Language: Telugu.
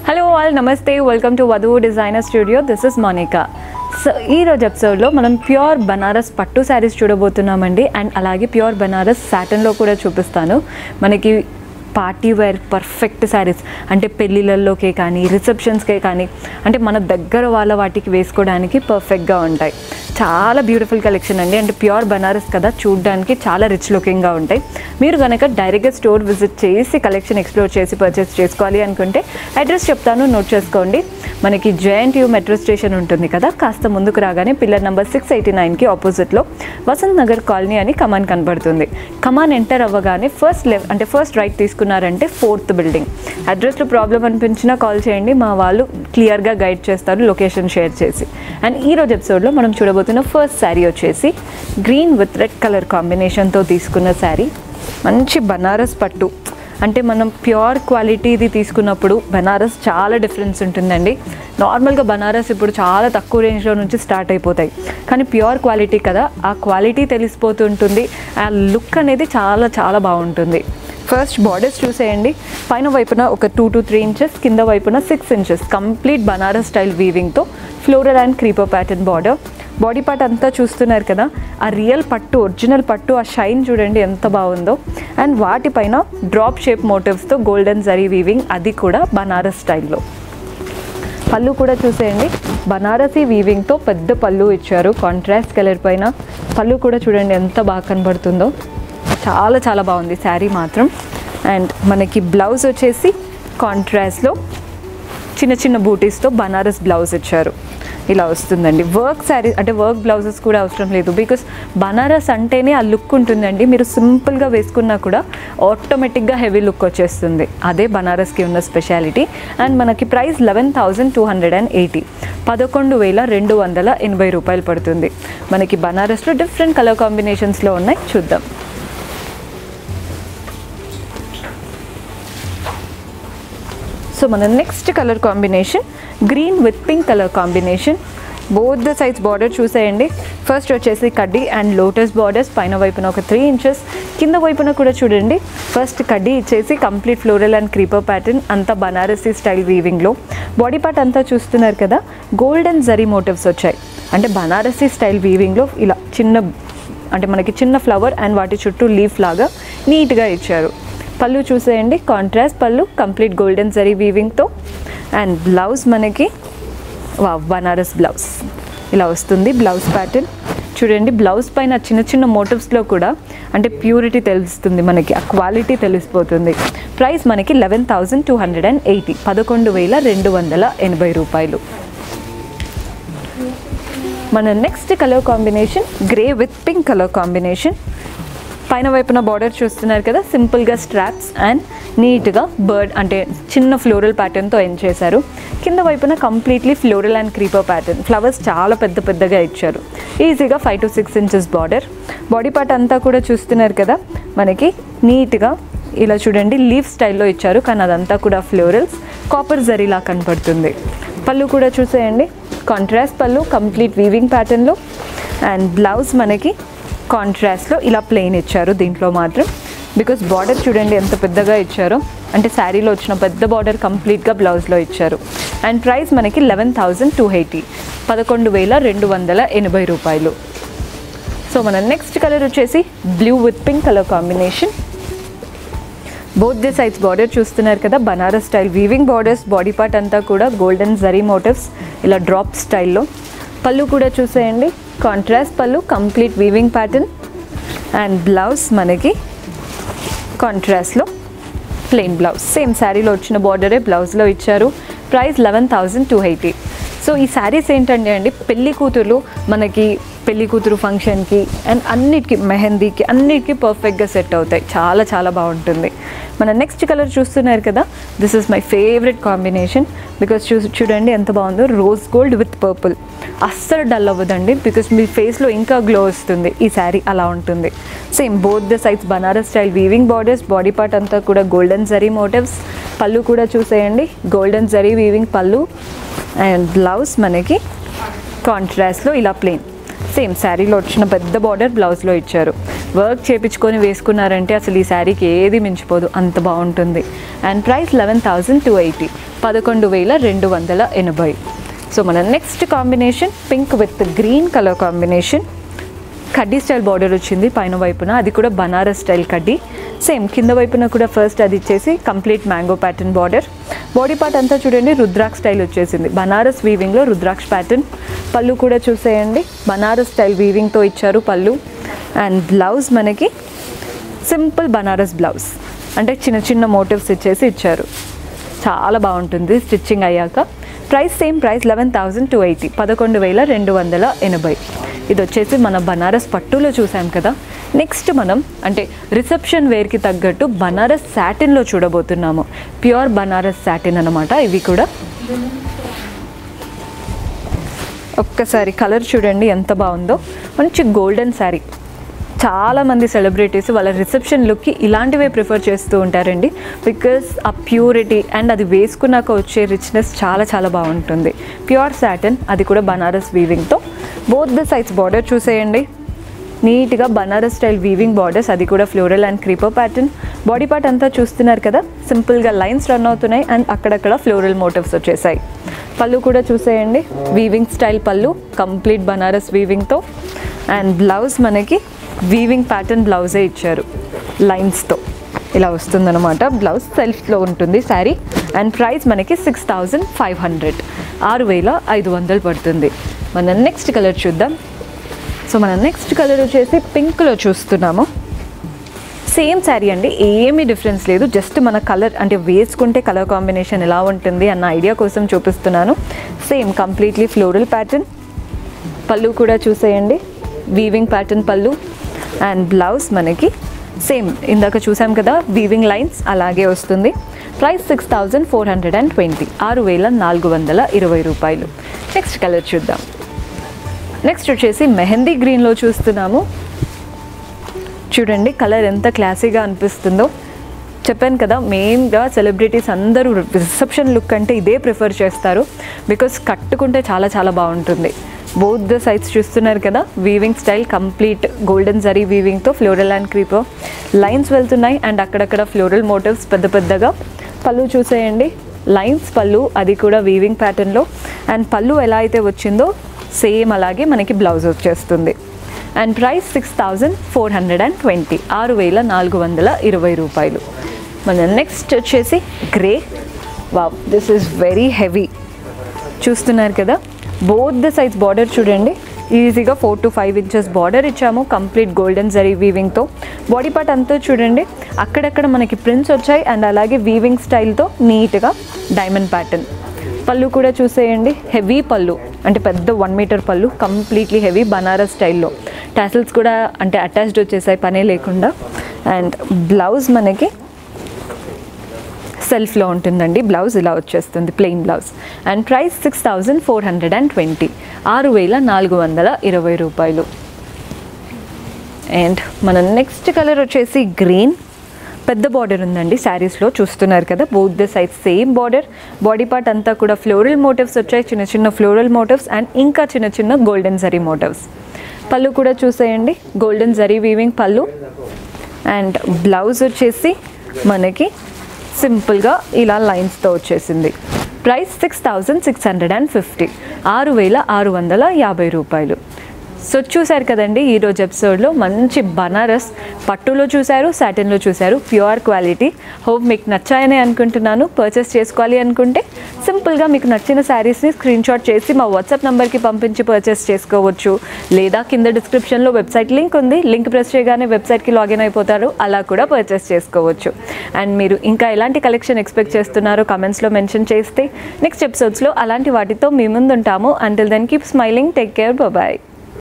హలో ఆల్ నమస్తే welcome to Vadhuvu designer studio this is Monika so ఈ రోజు ఎపిసోడ్లో మనం ప్యూర్ బనారస్ పట్టు శారీస్ చూడబోతున్నామండి అండ్ అలాగే ప్యూర్ బనారస్ సాటన్లో కూడా చూపిస్తాను మనకి పార్టీ వేర్ పర్ఫెక్ట్ శారీస్ అంటే పెళ్ళిళ్ళల్లోకే కానీ రిసెప్షన్స్కే కానీ అంటే మన దగ్గర వాళ్ళ వాటికి వేసుకోవడానికి పర్ఫెక్ట్గా ఉంటాయి చాలా బ్యూటిఫుల్ కలెక్షన్ అండి అంటే ప్యూర్ బనారస్ కదా చూడడానికి చాలా రిచ్ లుకింగ్గా ఉంటాయి మీరు కనుక డైరెక్ట్గా స్టోర్ విజిట్ చేసి కలెక్షన్ ఎక్స్ప్లోర్ చేసి పర్చేస్ చేసుకోవాలి అనుకుంటే అడ్రస్ చెప్తాను నోట్ చేసుకోండి మనకి జేఎన్టీ మెట్రో స్టేషన్ ఉంటుంది కదా కాస్త ముందుకు రాగానే పిల్లర్ నెంబర్ సిక్స్ ఎయిటీ నైన్కి ఆపోజిట్లో వసంత్ నగర్ కాలనీ అని కమాన్ కనబడుతుంది కమాన్ ఎంటర్ అవ్వగానే ఫస్ట్ లెఫ్ట్ అంటే ఫస్ట్ రైట్ తీసుకున్నారంటే ఫోర్త్ బిల్డింగ్ అడ్రస్లో ప్రాబ్లం అనిపించినా కాల్ చేయండి మా వాళ్ళు క్లియర్గా గైడ్ చేస్తారు లొకేషన్ షేర్ చేసి అండ్ ఈ రోజు ఎపిసోడ్లో మనం చూడబోతున్న ఫస్ట్ శారీ వచ్చేసి గ్రీన్ విత్ రెడ్ కలర్ కాంబినేషన్తో తీసుకున్న శారీ మంచి బనారస్ పట్టు అంటే మనం ప్యూర్ క్వాలిటీది తీసుకున్నప్పుడు బనారస్ చాలా డిఫరెన్స్ ఉంటుందండి నార్మల్గా బనారస్ ఇప్పుడు చాలా తక్కువ రేంజ్లో నుంచి స్టార్ట్ అయిపోతాయి కానీ ప్యూర్ క్వాలిటీ కదా ఆ క్వాలిటీ తెలిసిపోతుంటుంది ఆ లుక్ అనేది చాలా చాలా బాగుంటుంది ఫస్ట్ బార్డర్స్ చూసేయండి పైన వైపున ఒక టూ టు త్రీ ఇంచెస్ కింద వైపున six inches complete Banaras style వీవింగ్తో floral and creeper pattern border body part అంతా చూస్తున్నారు కదా ఆ రియల్ పట్టు ఒరిజినల్ పట్టు ఆ షైన్ చూడండి ఎంత బాగుందో అండ్ వాటిపైన డ్రాప్ షేప్ మోటివ్స్తో గోల్డెన్ జరీ వీవింగ్ అది కూడా బనారస్ స్టైల్లో పళ్ళు కూడా చూసేయండి బనారసీ వీవింగ్తో పెద్ద పళ్ళు ఇచ్చారు కాంట్రాస్ట్ కలర్ పైన పళ్ళు కూడా చూడండి ఎంత బాగా కనబడుతుందో చాలా చాలా బాగుంది శారీ మాత్రం అండ్ మనకి బ్లౌజ్ వచ్చేసి కాంట్రాస్ట్లో చిన్న చిన్న బూటీస్తో బనారస్ బ్లౌజ్ ఇచ్చారు ఇలా వస్తుందండి వర్క్ శారీ అంటే వర్క్ బ్లౌజెస్ కూడా అవసరం లేదు బికాస్ బనారస్ అంటేనే ఆ లుక్ ఉంటుందండి మీరు సింపుల్గా వేసుకున్నా కూడా ఆటోమేటిక్గా హెవీ లుక్ వచ్చేస్తుంది అదే బనారస్కి ఉన్న స్పెషాలిటీ అండ్ మనకి price eleven thousand two hundred and eighty పదకొండు వేల రెండు వందల ఎనభై రూపాయలు పడుతుంది మనకి బనారస్లో డిఫరెంట్ కలర్ కాంబినేషన్స్లో ఉన్నాయి చూద్దాం సో మన next colour combination green with pink colour combination both the size border చూసేయండి ఫస్ట్ వచ్చేసి కడ్డీ అండ్ లోటస్ బార్డర్స్ పైన వైపున ఒక త్రీ ఇంచెస్ కింద వైపున కూడా చూడండి ఫస్ట్ కడ్డీ ఇచ్చేసి complete floral and creeper pattern అంతా బనారసీ స్టైల్ వీవింగ్లో బాడీ పార్ట్ అంతా చూస్తున్నారు కదా గోల్డెన్ జరీ మోటివ్స్ వచ్చాయి అంటే బనారసీ స్టైల్ వీవింగ్లో ఇలా చిన్న అంటే మనకి చిన్న ఫ్లవర్ అండ్ వాటి చుట్టూ లీఫ్ లాగా నీట్గా ఇచ్చారు పళ్ళు చూసేయండి contrast pallu complete golden zari వీవింగ్తో అండ్ బ్లౌజ్ మనకి వా బనారస్ బ్లౌజ్ ఇలా వస్తుంది బ్లౌజ్ ప్యాటర్న్ చూడండి బ్లౌజ్ పైన చిన్న చిన్న మోటివ్స్లో కూడా అంటే ప్యూరిటీ తెలుస్తుంది మనకి ఆ క్వాలిటీ తెలిసిపోతుంది ప్రైస్ మనకి eleven thousand two hundred and eighty పదకొండు వేల రెండు వందల ఎనభై రూపాయలు మన next colour combination grey with pink colour combination పైన వైపున బార్డర్ చూస్తున్నారు కదా సింపుల్గా స్ట్రాప్స్ అండ్ నీట్గా బర్డ్ అంటే చిన్న ఫ్లోరల్ ప్యాటర్న్తో ఎండ్ చేశారు కింద వైపున completely floral and creeper pattern flowers చాలా పెద్ద పెద్దగా ఇచ్చారు ఈజీగా five to six inches border body part అంతా కూడా చూస్తున్నారు కదా మనకి నీట్గా ఇలా చూడండి లీఫ్ స్టైల్లో ఇచ్చారు కానీ అదంతా కూడా ఫ్లోరల్స్ కాపర్ జరీలా కనపడుతుంది పళ్ళు కూడా చూసేయండి కాంట్రాస్ట్ పళ్ళు కంప్లీట్ వీవింగ్ ప్యాటర్న్లో అండ్ బ్లౌజ్ మనకి కాంట్రాస్ట్లో ఇలా ప్లెయిన్ ఇచ్చారు దీంట్లో మాత్రం బికాస్ బార్డర్ చూడండి ఎంత పెద్దగా ఇచ్చారో అంటే శారీలో వచ్చిన పెద్ద బార్డర్ కంప్లీట్గా బ్లౌజ్లో ఇచ్చారు అండ్ ప్రైస్ మనకి లెవెన్ థౌజండ్ టూ ఎయిటీ పదకొండు వేల రెండు వందల ఎనభై రూపాయలు సో మన నెక్స్ట్ కలర్ వచ్చేసి blue with pink colour combination both the sides border చూస్తున్నారు కదా Banaras style weaving borders body part అంతా కూడా గోల్డెన్ జరీ మోటివ్స్ ఇలా డ్రాప్ స్టైల్లో పళ్ళు కూడా చూసేయండి contrast pallu complete weaving pattern and blouse మనకి కాంట్రాస్ట్లో ప్లెయిన్ బ్లౌజ్ సేమ్ శారీలో వచ్చిన బార్డరే బ్లౌజ్లో ఇచ్చారు price eleven thousand two eighty so ఈ శారీస్ ఏంటంటే అండి పెళ్లి కూతురు మనకి పెళ్లి కూతురు ఫంక్షన్కి అండ్ అన్నిటికీ మెహందీకి అన్నిటికీ పర్ఫెక్ట్గా సెట్ అవుతాయి చాలా చాలా బాగుంటుంది మన నెక్స్ట్ కలర్ చూస్తున్నారు కదా this is my favourite combination because చూ చూడండి ఎంత బాగుందో రోజ్ గోల్డ్ విత్ పర్పుల్ అస్సలు డల్ అవ్వదండి బికాస్ మీ ఫేస్లో ఇంకా గ్లో వస్తుంది ఈ శారీ అలా ఉంటుంది same both the sides Banaras style weaving borders body part అంతా కూడా గోల్డెన్ జరీ మోటివ్స్ పళ్ళు కూడా చూసేయండి golden zari weaving pallu and blouse మనకి కాంట్రాస్ట్లో ఇలా ప్లెయిన్ సేమ్ శారీలో వచ్చిన పెద్ద బార్డర్ బ్లౌజ్లో ఇచ్చారు వర్క్ చేపించుకొని వేసుకున్నారంటే అసలు ఈ శారీకి ఏది మించిపోదు అంత బాగుంటుంది and price eleven thousand two eighty పదకొండు వేల రెండు వందల ఎనభై సో మన next combination pink with green colour combination కడ్డీ స్టైల్ బార్డర్ వచ్చింది పైన వైపున అది కూడా బనారస్ స్టైల్ కడ్డీ సేమ్ కింద వైపున కూడా ఫస్ట్ అది ఇచ్చేసి complete mango pattern border body part అంతా చూడండి రుద్రాక్ష స్టైల్ వచ్చేసింది బనారస్ వీవింగ్లో రుద్రాక్ష ప్యాటర్న్ పళ్ళు కూడా చూసేయండి బనారస్ స్టైల్ వీవింగ్తో ఇచ్చారు పళ్ళు అండ్ బ్లౌజ్ మనకి సింపుల్ బనారస్ బ్లౌజ్ అంటే చిన్న చిన్న మోటివ్స్ ఇచ్చేసి ఇచ్చారు చాలా బాగుంటుంది స్టిచ్చింగ్ అయ్యాక price same price eleven thousand two eighty పదకొండు వేల రెండు వందల ఎనభై ఇది వచ్చేసి మన బనారస్ పట్టులో చూసాం కదా నెక్స్ట్ మనం అంటే రిసెప్షన్ వేర్కి తగ్గట్టు బనారస్ శాటిన్లో చూడబోతున్నాము ప్యూర్ బనారస్ శాటిన్ అనమాట ఇవి కూడా ఒక్కసారి కలర్ చూడండి ఎంత బాగుందో మంచి గోల్డెన్ శారీ చాలామంది సెలబ్రిటీస్ వాళ్ళ రిసెప్షన్ లుక్కి ఇలాంటివే ప్రిఫర్ చేస్తూ ఉంటారండి బికాస్ ఆ ప్యూరిటీ అండ్ అది వేసుకున్నాక వచ్చే రిచ్నెస్ చాలా చాలా బాగుంటుంది ప్యూర్ సాటన్ అది కూడా బనారస్ వీవింగ్తో బోత్ ద సైడ్స్ బార్డర్ చూసేయండి నీట్గా బనారస్ స్టైల్ వీవింగ్ బార్డర్స్ అది కూడా floral and creeper pattern body part అంతా చూస్తున్నారు కదా సింపుల్గా లైన్స్ రన్ అవుతున్నాయి అండ్ అక్కడక్కడ ఫ్లోరల్ మోటివ్స్ వచ్చేసాయి పళ్ళు కూడా చూసేయండి weaving style pallu complete Banaras వీవింగ్తో అండ్ బ్లౌజ్ మనకి వీవింగ్ ప్యాటర్న్ బ్లౌజే ఇచ్చారు లైన్స్తో ఇలా వస్తుందన్నమాట బ్లౌజ్ సెల్ఫ్లో ఉంటుంది శారీ అండ్ ప్రైస్ మనకి సిక్స్ థౌజండ్ ఫైవ్ హండ్రెడ్ ఆరు వేల ఐదు వందలు పడుతుంది మన నెక్స్ట్ కలర్ చూద్దాం సో మన నెక్స్ట్ కలర్ వచ్చేసి పింక్లో చూస్తున్నాము సేమ్ శారీ అండి ఏమీ డిఫరెన్స్ లేదు జస్ట్ మన కలర్ అంటే వేసుకుంటే కలర్ కాంబినేషన్ ఎలా ఉంటుంది అన్న ఐడియా కోసం చూపిస్తున్నాను same completely floral pattern pallu కూడా చూసేయండి weaving pattern pallu and blouse మనకి సేమ్ ఇందాక చూసాం కదా వీవింగ్ లైన్స్ అలాగే వస్తుంది price six thousand four hundred and twenty ఆరు వేల నాలుగు వందల ఇరవై రూపాయలు నెక్స్ట్ కలర్ చూద్దాం నెక్స్ట్ వచ్చేసి మెహందీ గ్రీన్లో చూస్తున్నాము చూడండి కలర్ ఎంత క్లాసీగా అనిపిస్తుందో చెప్పాను కదా మెయిన్గా సెలబ్రిటీస్ అందరూ రిసెప్షన్ లుక్ అంటే ఇదే ప్రిఫర్ చేస్తారు బికాస్ కట్టుకుంటే చాలా చాలా బాగుంటుంది బోత్ ద సైడ్స్ చూస్తున్నారు కదా weaving style complete golden zari వీవింగ్తో ఫ్లోరల్ అండ్ క్రీపో లైన్స్ వెళ్తున్నాయి అండ్ అక్కడక్కడ ఫ్లోరల్ మోటివ్స్ పెద్ద పెద్దగా పళ్ళు చూసేయండి లైన్స్ పళ్ళు అది కూడా వీవింగ్ ప్యాటర్న్లో అండ్ పళ్ళు ఎలా అయితే వచ్చిందో సేమ్ అలాగే మనకి బ్లౌజ్ వచ్చేస్తుంది and price six thousand four hundred and twenty ఆరు వేల నాలుగు వందల ఇరవై రూపాయలు మన నెక్స్ట్ వచ్చేసి grey wow this is very heavy చూస్తున్నారు కదా బోత్ ద సైజ్ బార్డర్ చూడండి ఈజీగా four to five inches border ఇచ్చాము కంప్లీట్ గోల్డెన్ జరీ వీవింగ్తో బాడీ పార్ట్ అంతా చూడండి అక్కడక్కడ మనకి ప్రింట్స్ వచ్చాయి అండ్ అలాగే వీవింగ్ స్టైల్తో నీట్గా డైమండ్ ప్యాటర్న్ పళ్ళు కూడా చూసేయండి హెవీ పళ్ళు అంటే పెద్ద one metre pallu completely heavy Banaras స్టైల్లో టాసిల్స్ కూడా అంటే అటాచ్డ్ వచ్చేసాయి పనే లేకుండా అండ్ బ్లౌజ్ మనకి సెల్ఫ్లో ఉంటుందండి బ్లౌజ్ ఇలా వచ్చేస్తుంది plain blouse and price six thousand four hundred and twenty ఆరు వేల నాలుగు వందల ఇరవై రూపాయలు అండ్ మన నెక్స్ట్ కలర్ వచ్చేసి గ్రీన్ పెద్ద బార్డర్ ఉందండి శారీస్లో చూస్తున్నారు కదా both the size same border body part అంతా కూడా ఫ్లోరల్ మోటివ్స్ వచ్చాయి చిన్న చిన్న ఫ్లోరల్ మోటివ్స్ అండ్ ఇంకా చిన్న చిన్న గోల్డెన్ జరీ మోటివ్స్ పళ్ళు కూడా చూసేయండి golden zari weaving pallu and blouse వచ్చేసి మనకి సింపుల్గా ఇలా లైన్స్తో వచ్చేసింది price six thousand six hundred and fifty ఆరు వేల ఆరు వందల యాభై రూపాయలు సో చూశారు కదండి ఈరోజు ఎపిసోడ్లో మంచి బనారస్ పట్టులో చూశారు సాటిన్లో చూశారు ప్యూర్ క్వాలిటీ హోప్ మీకు నచ్చాయని అనుకుంటున్నాను పర్చేస్ చేసుకోవాలి అనుకుంటే సింపుల్గా మీకు నచ్చిన శారీస్ని స్క్రీన్ షాట్ చేసి మా వాట్సాప్ నెంబర్కి పంపించి పర్చేస్ చేసుకోవచ్చు లేదా కింద డిస్క్రిప్షన్లో వెబ్సైట్ లింక్ ఉంది లింక్ ప్రెస్ చేయగానే వెబ్సైట్కి లాగిన్ అయిపోతారు అలా కూడా పర్చేస్ చేసుకోవచ్చు అండ్ మీరు ఇంకా ఎలాంటి కలెక్షన్ ఎక్స్పెక్ట్ చేస్తున్నారో కమెంట్స్లో మెన్షన్ చేస్తే నెక్స్ట్ ఎపిసోడ్స్లో అలాంటి వాటితో మీ ముందు ఉంటాము until then keep smiling take care bye